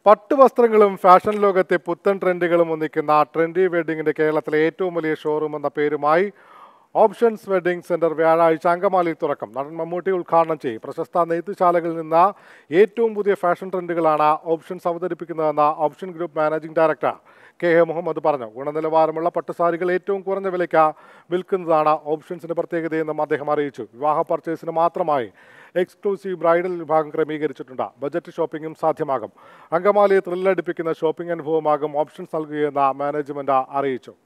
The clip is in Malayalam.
പട്ടുവസ്ത്രങ്ങളും ഫാഷൻ ലോകത്തെ പുത്തൻ ട്രെൻഡുകളും ഒന്നിക്കുന്ന ട്രെൻഡി വെഡിങ്ങിന്റെ കേരളത്തിലെ ഏറ്റവും വലിയ ഷോറൂം എന്ന പേരുമായി ഓപ്ഷൻസ് വെഡിംഗ് സെന്റർ വ്യാഴാഴ്ച അങ്കമാലിയിൽ തുറക്കും നടൻ മമ്മൂട്ടി ഉദ്ഘാടനം ചെയ്യും പ്രശസ്ത നെയ്ത്തുശാലകളിൽ നിന്ന് ഏറ്റവും പുതിയ ഫാഷൻ ട്രെൻഡുകളാണ് ഓപ്ഷൻസ് അവതരിപ്പിക്കുന്നതെന്ന് option group managing director K A Muhammad പറഞ്ഞു ഗുണനിലവാരമുള്ള പട്ടുസാരികൾ ഏറ്റവും കുറഞ്ഞ വിലയ്ക്ക് വിൽക്കുന്നതാണ് ഓപ്ഷൻസിന്റെ പ്രത്യേകതയെന്നും അദ്ദേഹം അറിയിച്ചു വിവാഹ പർച്ചേസിന് മാത്രമായി എക്സ്ക്ലൂസീവ് ബ്രൈഡൽ വിഭാഗം ക്രമീകരിച്ചിട്ടുണ്ട് ബജറ്റ് ഷോപ്പിംഗും സാധ്യമാകും അങ്കമാലിയെ ത്രില്ലടിപ്പിക്കുന്ന ഷോപ്പിംഗ് അനുഭവമാകും ഓപ്ഷൻസ് നൽകുകയെന്ന് മാനേജ്മെന്റ് അറിയിച്ചു